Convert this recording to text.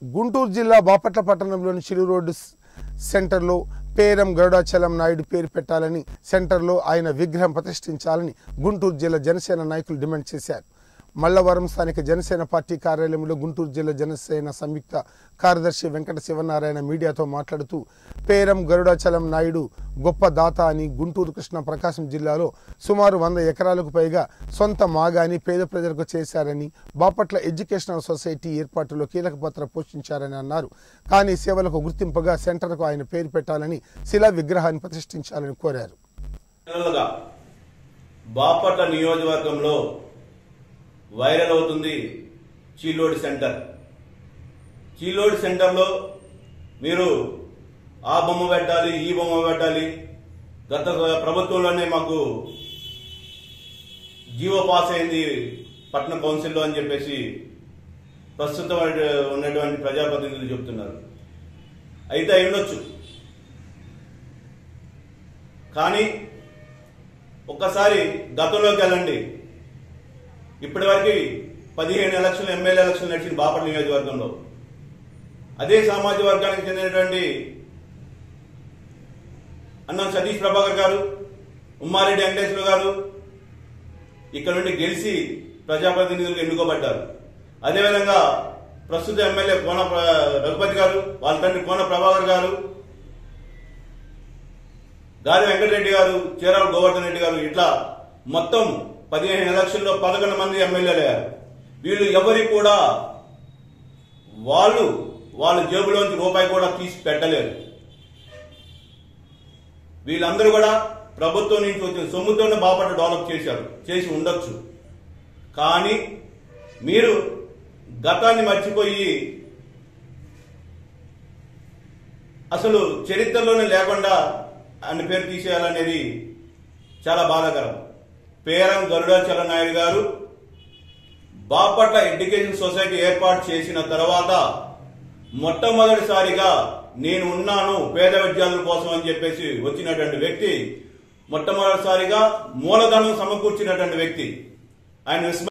గుంటూరు జిల్లా బాపట్ల పట్టణంలోని చిరు రోడ్డు స్- సెంటర్లో పేరం గరుడాచలం నాయుడు పేరు పెట్టాలని సెంటర్లో ఆయన విగ్రహం ప్రతిష్ఠించాలని గుంటూరు జిల్లా జనసేన నాయకులు డిమాండ్ చేశారు మల్లవరం స్థానిక జనసేన పార్టీ కార్యాలయంలో గుంటూరు జిల్లా జనసేన సంయుక్త కార్యదర్శి వెంకట శివనారాయణ మీడియాతో మాట్లాడుతూ పేరం గరుడాచలం నాయుడు గొప్ప దాత అని గుంటూరు కృష్ణ ప్రకాశం జిల్లాలో సుమారు వంద ఎకరాలకు పైగా సొంత మాగాని పేద ప్రజలకు చేశారని బాపట్ల ఎడ్యుకేషనల్ సొసైటీ ఏర్పాటులో కీలక పాత్ర పోషించారని అన్నారు కానీ సేవలకు గుర్తింపుగా సెంటర్కు ఆయన పేరు పెట్టాలని శిలా విగ్రహాన్ని ప్రతిష్ఠించాలని కోరారు నెలలుగా బాపట్ల నియోజకవర్గంలో వైరల్ అవుతుంది చీలోడి సెంటర్ చీలోడి సెంటర్లో మీరు ఆ బొమ్మ పెట్టాలి ఈ బొమ్మ పెట్టాలి గత ప్రభుత్వంలోనే మాకు జీవో పాస్ అయింది పట్టణ కౌన్సిల్లో అని చెప్పేసి ప్రస్తుతం ఉన్నటువంటి ప్రజాప్రతినిధులు చెప్తున్నారు అయితే అయి ఉండొచ్చు కానీ ఒక్కసారి గతంలోకి వెళ్ళండి ఇప్పటి వరకు పదిహేను ఎలక్షన్లు ఎమ్మెల్యే ఎలక్షన్లు నడిచింది బాపట్ల నియోజకవర్గంలో అదే సామాజిక వర్గానికి చెందినటువంటి అన్నం సతీష్ ప్రభాకర్ గారు ఉమ్మారెడ్డి వెంకటేశ్వర గారు ఇక్కడ నుండి గెలిచి ప్రజాప్రతినిధులుగా ఎన్నుకోబడ్డారు అదేవిధంగా ప్రస్తుత ఎమ్మెల్యే కోన ప్ర- రఘుపతి గారు వాళ్ళ తండ్రి కోన ప్రభాకర్ గారు గాలి వెంకటరెడ్డి గారు చీరాల గోవర్ధన్ రెడ్డి గారు ఇట్లా మొత్తం పదిహేను ఎలక్షన్లో పదకొండు మంది ఎమ్మెల్యేలు అయ్యారు వీళ్ళు ఎవరికి కూడా వాళ్ళు వాళ్ళ జేబులోంచి రూపాయి కూడా తీసి పెట్టలేరు వీళ్ళందరూ కూడా ప్రభుత్వం నుంచి వచ్చిన సొమ్ముతోనే బాపట్ల డెవలప్ చేశారు చేసి ఉండొచ్చు కానీ మీరు గతాన్ని మర్చిపోయి అసలు చరిత్రలోనే లేకుండా ఆయన పేరు తీసేయాలనేది చాలా బాధాకరం పేరం గరుడాచల నాయుడు గారు బాపట్ల ఎడ్యుకేషన్ సొసైటీ ఏర్పాటు చేసిన తర్వాత మొట్టమొదటిసారిగా నేను ఉన్నాను పేద విద్యార్థుల కోసం అని చెప్పేసి వచ్చినటువంటి వ్యక్తి మొట్టమొదటిసారిగా మూలధనం సమకూర్చినటువంటి వ్యక్తి ఆయన విస్మ